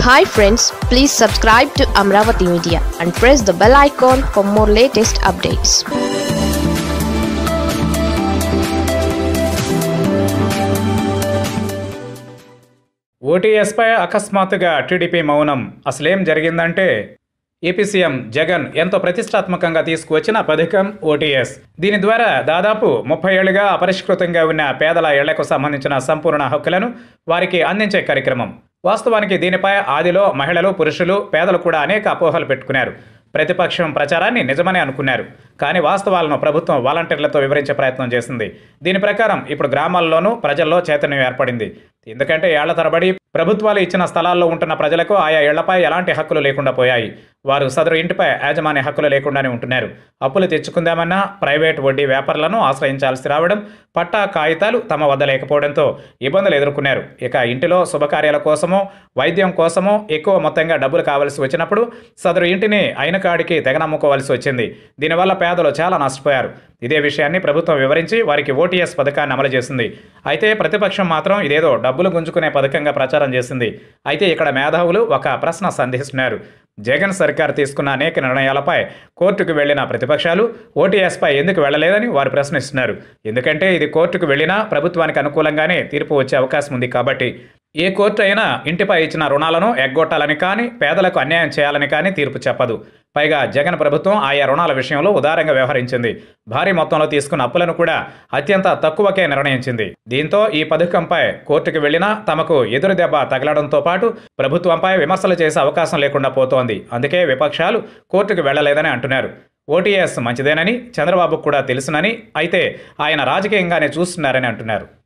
hi friends please subscribe to Amaravati media and press the bell icon for more latest updates ఓటీఎస్పై అకస్మాత్తుగా TDP మౌనం అసలేం జరిగిందంటే AP CM Jagan ఎంతో ప్రతిష్టాత్మకంగా తీసుకువచ్చిన పథకం ఓటీఎస్ దీని ద్వారా దాదాపు ముప్పై ఏళ్లుగా అపరిష్కృతంగా ఉన్న పేదల ఇళ్లకు సంబంధించిన సంపూర్ణ హక్కులను వారికి అందించే కార్యక్రమం వాస్తవానికి దీనిపై ఆదిలో మహిళలు పురుషులు పేదలు కూడా అనేక అపోహలు పెట్టుకున్నారు ప్రతిపక్షం ప్రచారాన్ని నిజమనే అనుకున్నారు కానీ వాస్తవాలను ప్రభుత్వం వాలంటీర్లతో వివరించే ప్రయత్నం చేసింది దీని ప్రకారం ఇప్పుడు గ్రామాల్లోనూ ప్రజల్లో చైతన్యం ఏర్పడింది ఎందుకంటే ఏళ్ల తరబడి ప్రభుత్వాలు ఇచ్చిన స్థలాల్లో ఉంటున్న ప్రజలకు ఆయా ఇళ్లపై ఎలాంటి హక్కులు లేకుండా పోయాయి వారు సదరు ఇంటిపై యాజమాన్య హక్కులు లేకుండానే ఉంటున్నారు అప్పులు తెచ్చుకుందామన్నా ప్రైవేట్ వడ్డీ వ్యాపారులను ఆశ్రయించాల్సి రావడం పట్టా కాగితాలు తమ వద్ద లేకపోవడంతో ఇబ్బందులు ఎదుర్కొన్నారు ఇక ఇంటిలో శుభకార్యాల కోసమో వైద్యం కోసమో ఎక్కువ మొత్తంగా డబ్బులు కావాల్సి వచ్చినప్పుడు సదరు ఇంటిని అయిన కాడికి తెగనమ్ముకోవాల్సి వచ్చింది దీనివల్ల పేదలు చాలా నష్టపోయారు ఇదే విషయాన్ని ప్రభుత్వం వివరించి వారికి ఓటీఎస్ పథకాన్ని అమలు చేసింది అయితే ప్రతిపక్షం మాత్రం ఇదేదో డబ్బులు గుంజుకునే పథకంగా ప్రచారం చేసింది అయితే ఇక్కడ మేధావులు ఒక ప్రశ్న సంధిస్తున్నారు జగన్ సర్కార్ తీసుకున్న అనేక నిర్ణయాలపై కోర్టుకు వెళ్లిన ప్రతిపక్షాలు ఓటీఎస్పై ఎందుకు వెళ్లలేదని వారు ప్రశ్నిస్తున్నారు ఎందుకంటే ఇది కోర్టుకు వెళ్లినా ప్రభుత్వానికి అనుకూలంగానే తీర్పు వచ్చే అవకాశం ఉంది కాబట్టి ఏ కోర్టు అయినా ఇంటిపై ఇచ్చిన రుణాలను ఎగ్గొట్టాలని కానీ పేదలకు అన్యాయం చేయాలని కానీ తీర్పు చెప్పదు పైగా జగన్ ప్రభుత్వం ఆయా రుణాల విషయంలో ఉదారంగా వ్యవహరించింది భారీ మొత్తంలో తీసుకున్న అప్పులను కూడా అత్యంత తక్కువకే నిర్ణయించింది దీంతో ఈ పథకంపై కోర్టుకు వెళ్లినా తమకు ఎదురు దెబ్బ తగలడంతో పాటు ప్రభుత్వంపై విమర్శలు చేసే అవకాశం లేకుండా పోతోంది అందుకే విపక్షాలు కోర్టుకు వెళ్లలేదని అంటున్నారు ఓటీఎస్ మంచిదేనని చంద్రబాబుకు కూడా తెలుసునని అయితే ఆయన రాజకీయంగానే చూస్తున్నారని అంటున్నారు